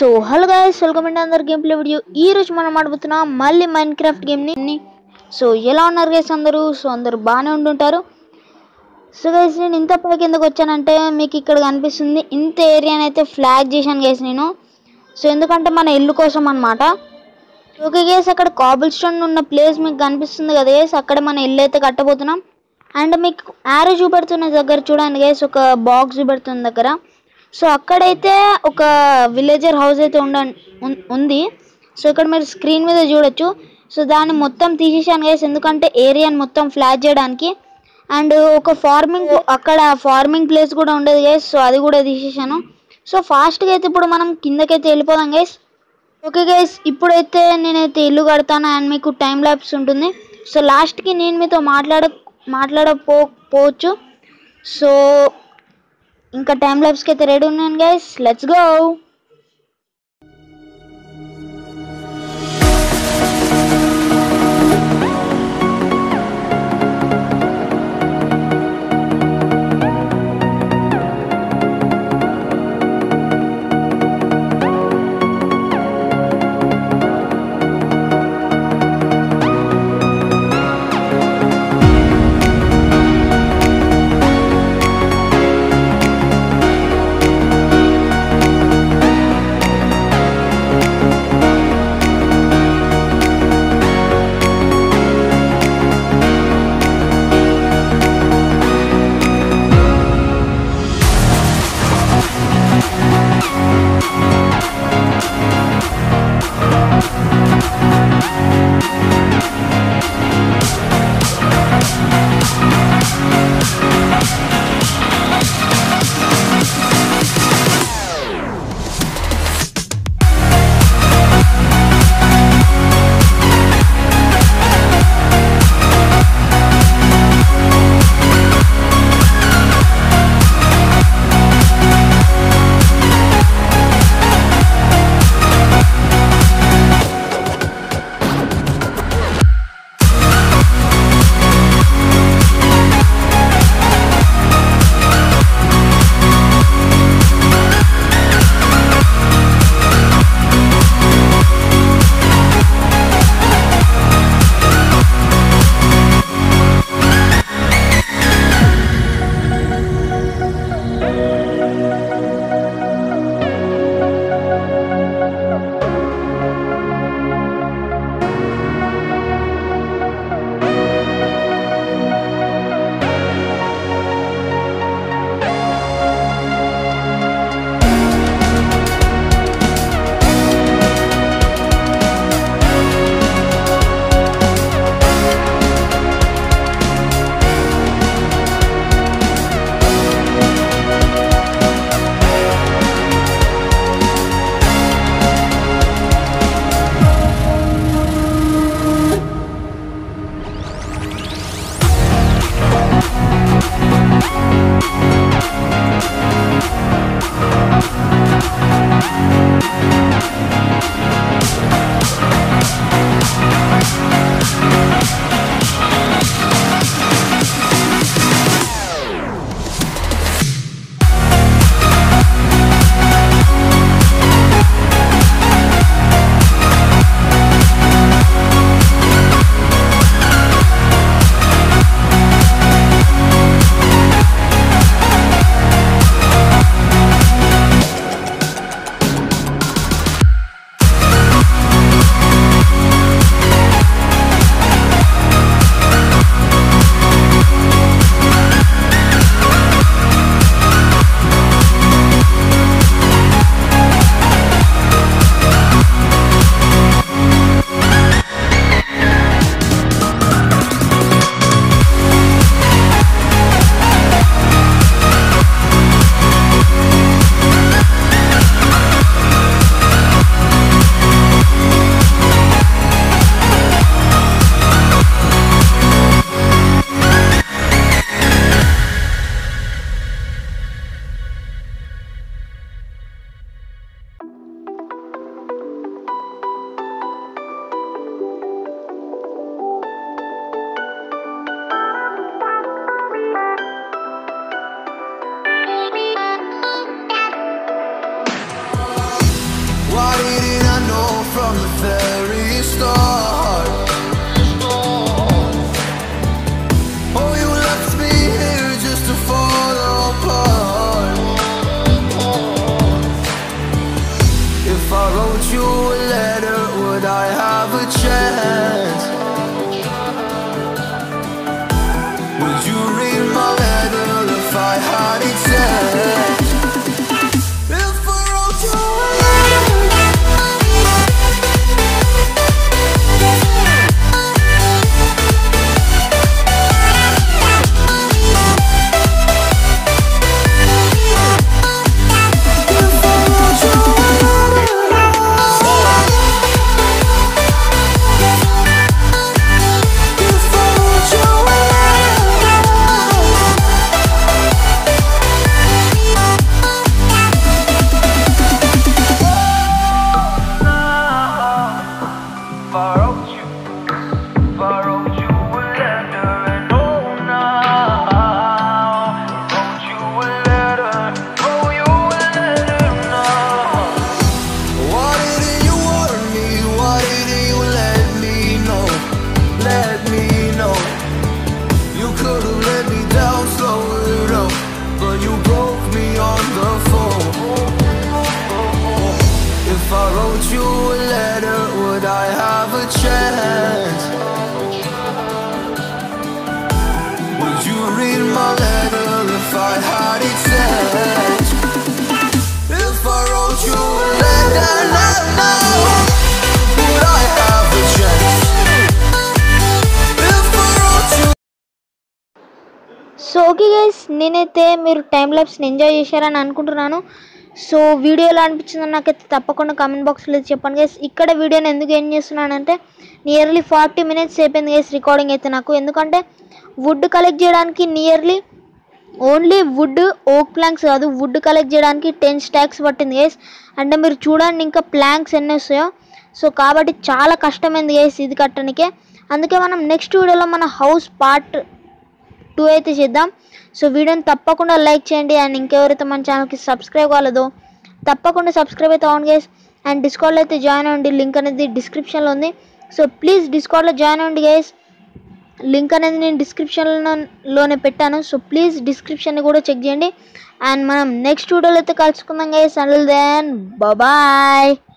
so hello guys welcome అండి అందరు game play video ఈ రోజు మనం ఆడబోతున్నాం మళ్ళీ మైన్ క్రాఫ్ట్ గేమ్ని సో ఎలా ఉన్నారు గైస్ అందరూ సో అందరూ బాగానే ఉంటుంటారు సో గైస్ నేను ఇంత పైకి ఎందుకు వచ్చానంటే మీకు ఇక్కడ కనిపిస్తుంది ఇంత ఏరియాని అయితే ఫ్లాగ్ చేశాను గైస్ నేను సో ఎందుకంటే మన ఇల్లు కోసం అనమాట ఓకే గేస్ అక్కడ కాబుల్ స్టోన్ ఉన్న ప్లేస్ మీకు కనిపిస్తుంది కదా గేస్ అక్కడ మన ఇల్లు అయితే కట్టబోతున్నాం అండ్ మీకు యారో చూపెడుతున్న దగ్గర చూడండి గేస్ ఒక బాక్స్ చూపెడుతున్న దగ్గర సో అక్కడైతే ఒక విలేజర్ హౌస్ అయితే ఉండ ఉన్- ఉంది సో ఇక్కడ మీరు స్క్రీన్ మీద చూడొచ్చు సో దాన్ని మొత్తం తీసేసాను గైస్ ఎందుకంటే ఏరియాని మొత్తం ఫ్లాట్ చేయడానికి అండ్ ఒక ఫార్మింగ్ అక్కడ ఫార్మింగ్ ప్లేస్ కూడా ఉండేది గైస్ సో అది కూడా తీసేసాను సో ఫాస్ట్గా అయితే ఇప్పుడు మనం కిందకైతే వెళ్ళిపోదాం గైస్ ఓకే గైస్ ఇప్పుడైతే నేనైతే ఇల్లు కడతాను అండ్ మీకు టైం ల్యాబ్స్ ఉంటుంది సో లాస్ట్కి నేను మీతో మాట్లాడ మాట్లాడపో పోవచ్చు సో ఇంకా టైం ల్యాబ్స్కి అయితే రెడీ ఉన్నాను guys let's go so okay guys నేనైతే మీరు టైం ల్యాబ్స్ని ఎంజాయ్ చేశారని అనుకుంటున్నాను సో వీడియో ఎలా అనిపించిందో నాకైతే తప్పకుండా కామెంట్ బాక్స్లో చెప్పండి గైస్ ఇక్కడ వీడియోని ఎందుకు ఏం చేస్తున్నానంటే నియర్లీ ఫార్టీ మినిట్స్ అయిపోయింది గైస్ రికార్డింగ్ అయితే నాకు ఎందుకంటే వుడ్ కలెక్ట్ చేయడానికి nearly only wood oak planks కాదు వుడ్ కలెక్ట్ చేయడానికి టెన్ స్టాక్స్ పట్టింది గైస్ అంటే మీరు చూడండి ఇంకా ప్లాంక్స్ ఎన్ని వస్తాయో సో కాబట్టి చాలా కష్టమైంది గైస్ ఇది కట్టడానికే అందుకే మనం నెక్స్ట్ వీడియోలో మన హౌస్ పార్ట్ టూ అయితే చేద్దాం సో వీడియోని తప్పకుండా లైక్ చేయండి అండ్ ఇంకెవరైతే మన ఛానల్కి సబ్స్క్రైబ్ కాలేదో తప్పకుండా సబ్స్క్రైబ్ అయితే అవ్వండి గైస్ అండ్ డిస్కౌంట్లో అయితే జాయిన్ అవ్వండి లింక్ అనేది డిస్క్రిప్షన్లో ఉంది సో ప్లీజ్ డిస్కౌంట్లో జాయిన్ అవ్వండి గైస్ లింక్ అనేది నేను డిస్క్రిప్షన్లోనే పెట్టాను సో ప్లీజ్ డిస్క్రిప్షన్ని కూడా చెక్ చేయండి అండ్ మనం నెక్స్ట్ వీడియోలో అయితే కలుసుకుందాం గైస్ అండ్ దెన్ బాయ్